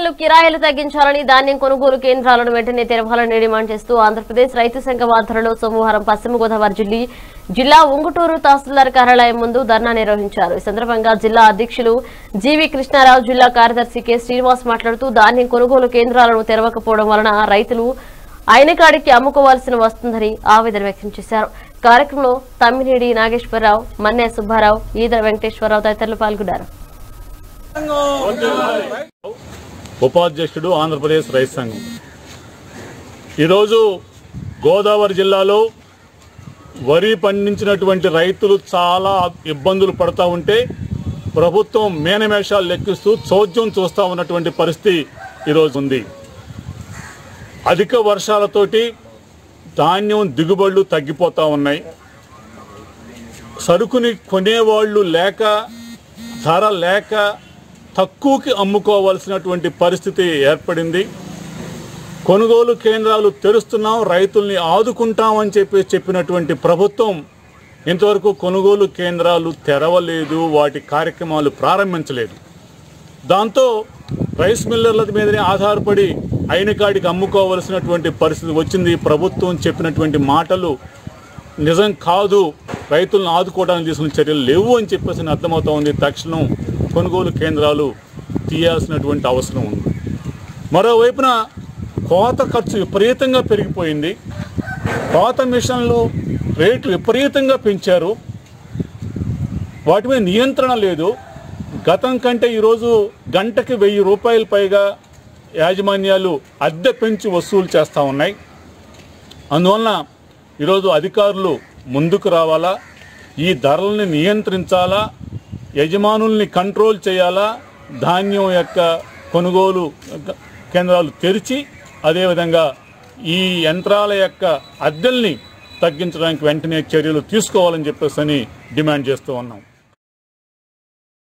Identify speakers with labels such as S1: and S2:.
S1: కిరాయిలు తగ్గించాలని ధాన్యం కొనుగోలు కేంద్రాలను వెంటనే తెరవాలని డిమాండ్ చేస్తూ ఆంధ్రప్రదేశ్ రైతు సంఘం ఆధ్వర్యంలో సోమవారం పశ్చిమ గోదావరి జిల్లా జిల్లా ఉంగుటూరు తహసీల్దార్ కార్యాలయం ముందు ధర్నా నిర్వహించారు ఈ సందర్భంగా జిల్లా అధ్యక్షులు జీవి కృష్ణారావు జిల్లా కార్యదర్శి కె శ్రీనివాస్ మాట్లాడుతూ ధాన్యం కొనుగోలు కేంద్రాలను తెరవకపోవడం వలన రైతులు ఆయన కాడికి అమ్ముకోవాల్సిన వస్తుందని ఆవేదన వ్యక్తం చేశారు కార్యక్రమంలో తమ్మినేడి నాగేశ్వరరావు మన్నె సుబ్బారావు ఈదర వెంకటేశ్వరరావు తదితరులు పాల్గొన్నారు
S2: ఉపాధ్యక్షుడు ఆంధ్రప్రదేశ్ రైతు సంఘం ఈరోజు గోదావరి జిల్లాలో వరి పండించినటువంటి రైతులు చాలా ఇబ్బందులు పడతా ఉంటే ప్రభుత్వం మేనమేషాలు లెక్కిస్తూ చోద్యం చూస్తూ ఉన్నటువంటి పరిస్థితి ఈరోజు ఉంది అధిక వర్షాలతోటి ధాన్యం దిగుబడులు తగ్గిపోతూ ఉన్నాయి సరుకుని కొనేవాళ్ళు లేక ధర లేక తక్కువకి అమ్ముకోవాల్సినటువంటి పరిస్థితి ఏర్పడింది కొనుగోలు కేంద్రాలు తెరుస్తున్నాం రైతుల్ని ఆదుకుంటామని చెప్పి చెప్పినటువంటి ప్రభుత్వం ఇంతవరకు కొనుగోలు కేంద్రాలు తెరవలేదు వాటి కార్యక్రమాలు ప్రారంభించలేదు దాంతో రైస్ మిల్లర్ల మీదనే ఆధారపడి అయిన కాడికి అమ్ముకోవలసినటువంటి పరిస్థితి వచ్చింది ప్రభుత్వం చెప్పినటువంటి మాటలు నిజం కాదు రైతులను ఆదుకోవడానికి తీసుకున్న చర్యలు లేవు అని చెప్పేసి అర్థమవుతా ఉంది తక్షణం కొనుగోలు కేంద్రాలు తీయాల్సినటువంటి అవసరం ఉంది మరోవైపున కోత ఖర్చు విపరీతంగా పెరిగిపోయింది కోత మిషన్లు రేట్లు విపరీతంగా పెంచారు వాటి మీద నియంత్రణ లేదు గతం కంటే ఈరోజు గంటకి వెయ్యి రూపాయల పైగా యాజమాన్యాలు అద్దె పెంచి వసూలు చేస్తూ ఉన్నాయి అందువలన ఈరోజు అధికారులు ముందుకు రావాలా ఈ ధరల్ని నియంత్రించాలా యజమానుల్ని కంట్రోల్ చేయాలా ధాన్యం యొక్క కొనుగోలు కేంద్రాలు తెరిచి అదేవిధంగా ఈ యంత్రాల యొక్క అద్దెల్ని తగ్గించడానికి వెంటనే చర్యలు తీసుకోవాలని చెప్పేసి అని డిమాండ్ చేస్తూ ఉన్నాం